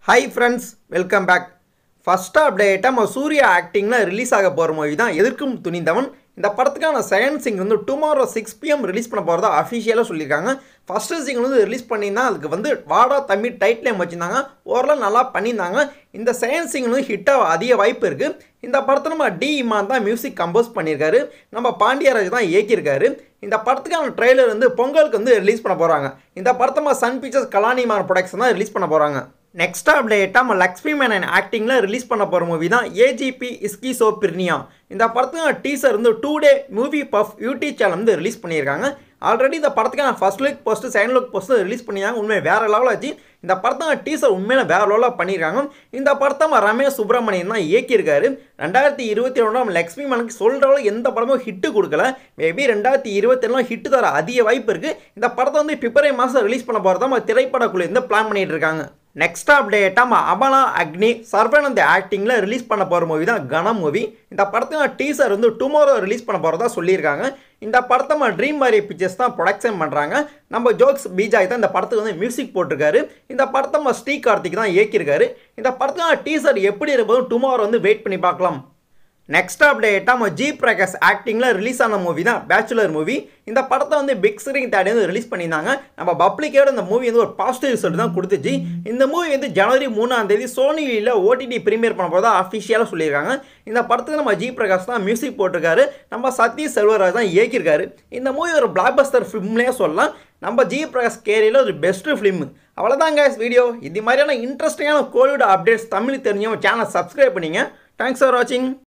high friends welcome back first அப்டேட்டாக நம்ம Suriya ஆக்டிங்கில் release ஆக போகிற மூவி தான் எதிர்க்கும் துணிந்தவன் இந்த படத்துக்கான செகண்ட் சிங் வந்து டுமாரோ சிக்ஸ் பிஎம் ரிலீஸ் பண்ண போகிறதா அஃபிஷியலாக சொல்லியிருக்காங்க ஃபஸ்ட்டு சிங் வந்து ரிலீஸ் பண்ணியிருந்தா அதுக்கு வந்து வாடா தம்பி டைட் நேம் வச்சுருந்தாங்க ஓரளவு நல்லா பண்ணியிருந்தாங்க இந்த செகண்ட் சிங் வந்து ஹிட்டாக அதிக வாய்ப்பு இருக்குது இந்த படத்தை நம்ம டி இமான் தான் மியூசிக் கம்போஸ் பண்ணியிருக்காரு நம்ம பாண்டியராஜ் தான் இயக்கியிருக்காரு இந்த படத்துக்கான ட்ரெய்லர் வந்து பொங்கலுக்கு வந்து ரிலீஸ் பண்ண போகிறாங்க இந்த படத்தை நம்ம சன் பிக்சர்ஸ் கலானிமான் ப்ரொடக்ஷன் தான் ரிலீஸ் பண்ண போகிறாங்க நெக்ஸ்ட் அப்டேட்டாக நம்ம லக்ஷ்மி மேனன் ஆக்டிங்கில் ரிலீஸ் பண்ண போகிற மூவி தான் ஏஜிபி இஸ்கி சோ பிர்னியா இந்த படத்துக்கான டீசர் வந்து today movie buff YouTube channel வந்து ரிலீஸ் பண்ணியிருக்காங்க ஆல்ரெடி இந்த படத்துக்கான first look post second look post release பண்ணியிருக்காங்க உண்மையை வேறு லெவலில் ஆச்சு இந்த படத்துக்கான டீசர் உண்மையில வேறு லெவலில் பண்ணியிருக்காங்க இந்த படத்தை நம்ம ரமேஷ் சுப்பிரமணியன் தான் இயக்கியிருக்காரு ரெண்டாயிரத்தி இருபத்தி ரெண்டாம் லக்ஷ்மி மனுக்கு சொல்கிற அளவுக்கு எந்த படமும் ஹிட்டு கொடுக்கல மேபி ரெண்டாயிரத்தி இருபத்தி ரெண்டுலாம் ஹிட்டு தர அதிக வாய்ப்பு இருக்குது இந்த படத்தை வந்து பிப்ரவரி மாதம் ரிலீஸ் பண்ண போகிறதா நம்ம திரைப்படக்குழு இருந்து பிளான் பண்ணிட்டு இருக்காங்க நெக்ஸ்ட் அப்டேட்டாக நம்ம அபனா அக்னி சர்வனந்த் ஆக்டிங்கில் ரிலீஸ் பண்ண போகிற மூவி தான் கனம் மூவி இந்த படத்துக்கான டீசர் வந்து டுமாரோ ரிலீஸ் பண்ண போகிறதா சொல்லியிருக்காங்க இந்த படத்தை நம்ம ட்ரீம் மாதிரி பிக்சர்ஸ் தான் ப்ரொடக்ஷன் பண்ணுறாங்க நம்ம ஜோக்ஸ் பீஜாய் தான் இந்த படத்துக்கு வந்து மியூசிக் போட்டிருக்காரு இந்த படத்தை நம்ம ஸ்ரீ கார்த்திக் தான் இயக்கியிருக்காரு இந்த படத்துக்கான டீசர் எப்படி இருக்கும்போது டுமாரோ வந்து வெயிட் பண்ணி பார்க்கலாம் நெக்ஸ்ட் அப்டேட்டாக நம்ம ஜி பிரகாஷ் ஆக்டிங்கில் ரிலீஸ் ஆன மூவி தான் பேச்சுலர் மூவி இந்த படத்தை வந்து பிக் ஸ்க்ரீன் தேடி வந்து ரிலீஸ் பண்ணியிருந்தாங்க நம்ம பப்ளிக்கோட இந்த மூவி வந்து ஒரு பாசிட்டிவ் ரிசல்ட் தான் கொடுத்துச்சு இந்த மூவி வந்து ஜனவரி மூணாம் தேதி சோனியில் ஓடிடி ப்ரீமியர் பண்ண போகிறதா அஃபிஷியலாக சொல்லியிருக்காங்க இந்த படத்துக்கு நம்ம ஜி பிரகாஷ் தான் மியூசிக் போட்டிருக்காரு நம்ம சதீஷ் செல்வராஜ் தான் இயக்கியிருக்காரு இந்த மூவி ஒரு பிளாக் பஸ்டர் ஃபிலிம்லேயே சொல்லலாம் நம்ம ஜி பிரகாஷ் கேரியில் ஒரு பெஸ்ட் ஃபிலிம் அவ்வளோதாங்க வீடியோ இது மாதிரியான இன்ட்ரெஸ்டிங்கான கோவிட் அப்டேட்ஸ் தமிழ் தெரிஞ்சவங்க சேனல் சப்ஸ்கிரைப் பண்ணிங்க தேங்க்ஸ் ஃபார் வாட்சிங்